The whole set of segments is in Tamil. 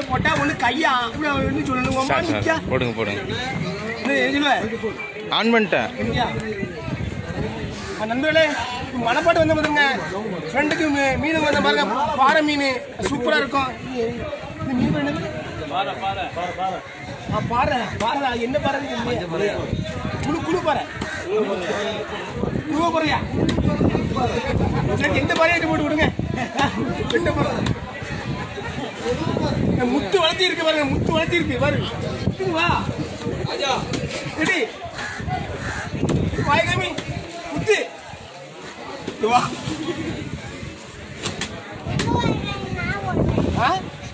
போட்டா ஒண்ணு கையா அப்படி ஒண்ணு சொல்லணும் உன் சார் நிக்கா சார் போடுங்க போடுங்க சொல்லுவேன் ஆன் பண்ணிட்டேன் இந்தியா. ஆ, நண்பர்களே மணப்பாட்டு வந்த பாருங்க ஃப்ரெண்டுக்கு மீ- மீன் வந்த பாருங்க பாறை மீன் சூப்பரா இருக்கும் இந்த மீன் பேர் என்னது? ஆ, பாறை பாறை அது என்ன பாறைன்னு தெரியலையே. குழு குழு பாறை குழுவ பாறையா எனக்கு எந்த பாறையை போட்டு விடுங்க எந்த பாறை முத்து வளர்த்தி இருக்கு பாருங்க முத்து வளர்த்தி இருக்கு பாரு இங்க வா ரெடி வாய்காமி முத்து இங்க வா ஆ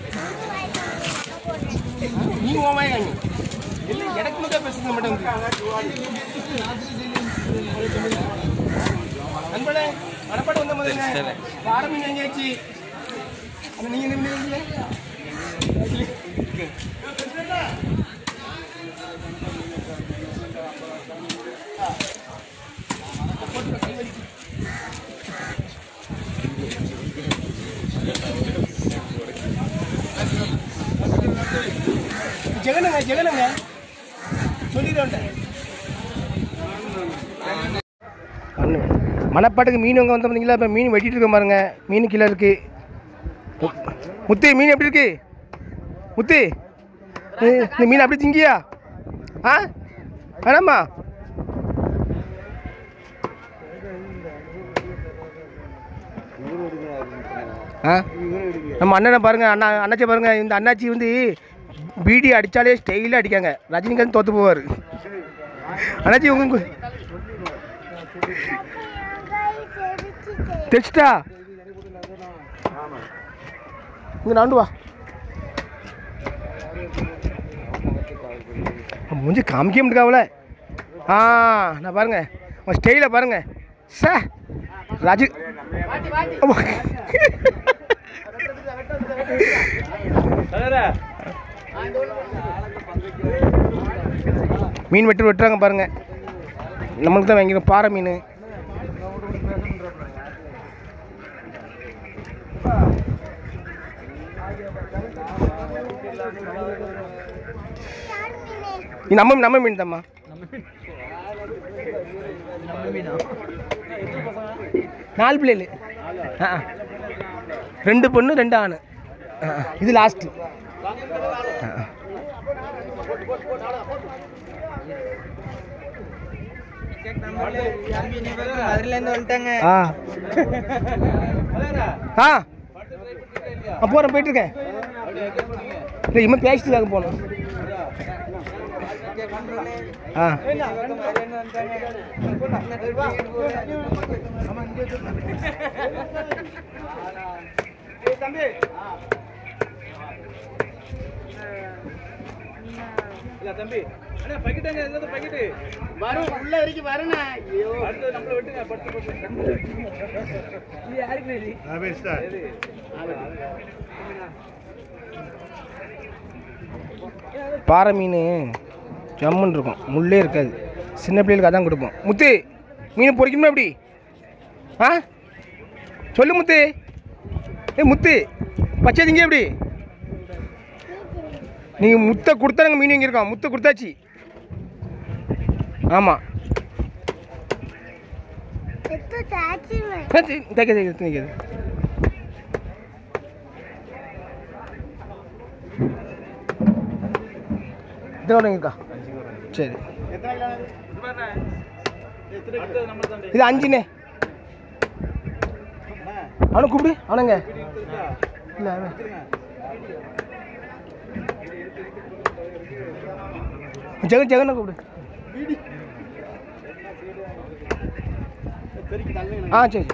நீ உன் வாய்காமி இல்லை எனக்கு மட்டும் பேசுறது மட்டும் நண்பனே மனப்பாட்டு வந்த சரி, மாதிரி சரி. பாரம் எங்கேயாச்சு அது நீங்க நின்று ஜெகனுங்க ஜெகனுங்க சொல்லிடுவேன் மணப்பாட்டுக்கு மீன் வாங்க வந்து பார்த்தீங்களா இப்போ மீன் வெட்டிட்டு இருக்க பாருங்க மீன் கீழே இருக்கு மு- முத்து மீன் எப்படி இருக்கு முத்து இது- இந்த மீன் அப்படி திங்கியா ஆ வேணாமா ஆ நம்ம அண்ணனை பாருங்க அண்ணா அண்ணாச்சி பாருங்க இந்த அண்ணாச்சி வந்து பீடி அடித்தாலே ஸ்டைலாக அடிக்காங்க ரஜினிகாந்த் தோத்து போவார் அண்ணாச்சி உங்க தெரிச்சிட்டா இங்க நாண்டு வா முடிஞ்சு காமிக்க முடியாவல ஆ நான் பாருங்க உன் ஸ்டைலை பாருங்க சே ராஜு மீன் வெட்டு வெட்டுறாங்க பாருங்க நம்மளுக்கு தான் வாங்கிடும் பாறை மீன் இது நம்ம நம்ம மீன் தாம்மா நாலு பிள்ளைகள் ஆ ஆ. ரெண்டு பொண்ணு ரெண்டு ஆண் ஆ, ஆ. இது லாஸ்ட்டு மதுரையிலேருந்து வந்துட்டாங்க ஆ ஆ ஆ போகிறேன் போயிட்டுருக்கேன் இல்லை இம்மா பேசிட்டு போகணும் ஆ வரும் உள்ள வரைக்கும் வரணும் ஐயோ பாறை மீன் ஜம்முன்னு இருக்கும் முள்ளே இருக்காது சின்ன பிள்ளைகளுக்கு அதான் கொடுப்போம் முத்து மீன் பொரிக்கணுமா எப்படி ஆ சொல்லு முத்து ஏ முத்து பச்சை திங்க எப்படி நீங்கள் முத்தை கொடுத்தாங்க மீன் இங்கே இருக்கோம் முத்தை கொடுத்தாச்சு ஆமாம் தைக்க தைக்க தைக்கிறது இதோட இருக்கா சரி இது அஞ்சுண்ணே அவனை கூப்பிடு அவனுங்க இல்லை அவன். ஜெகன் ஜெகனை கூப்பிடு ஆ சரி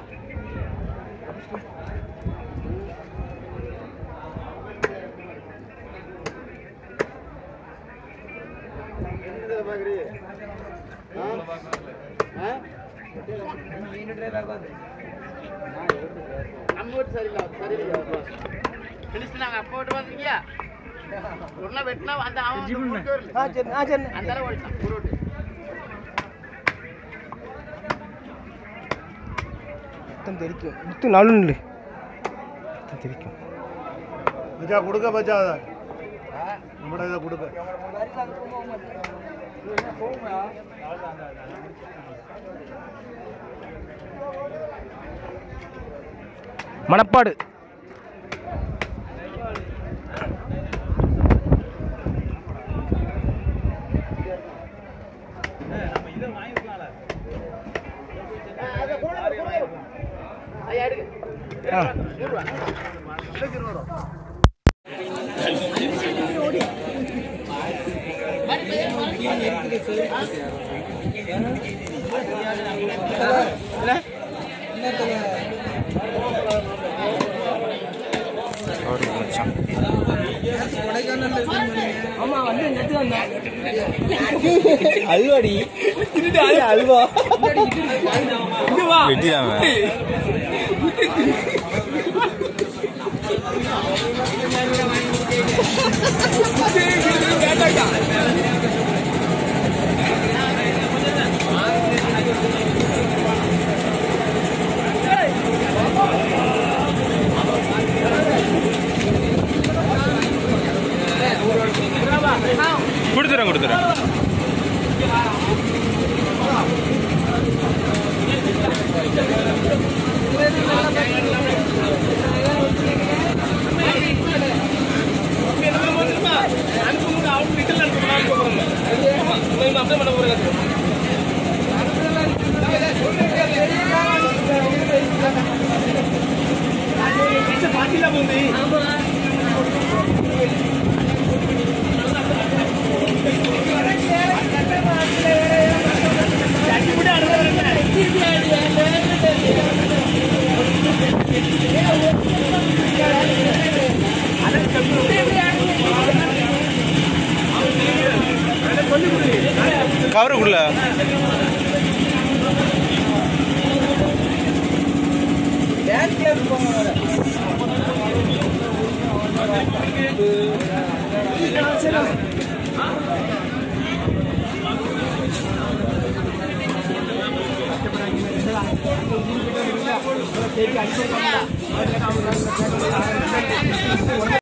நம்ம வீட்டு சரியில்லை சரியில்லை பிடிச்சு நாங்கள் அப்போ விட்டு வந்துருக்கியா ஒன்றா வெட்டினா அந்த அவன் வந்து கூட்டிட்டு வரல. ஆ சரி ஆ சரி அந்த அளவு ஓடிட்டான் ஒரு ஓட்டு முத்தம் தெரிக்கும் முத்து நாலு நில்லு முத்தம் தெரிக்கும் பச்சா கொடுக்க பச்சா நம்மட இதை கொடுக்க மணப்பாடு ஐயா எடுங்க ஆ அல்வாடி அல்வா வெட்டிடாம கொடுத்துறேன் கொடுத்துறேன் கவருக்குள்ள ஐயா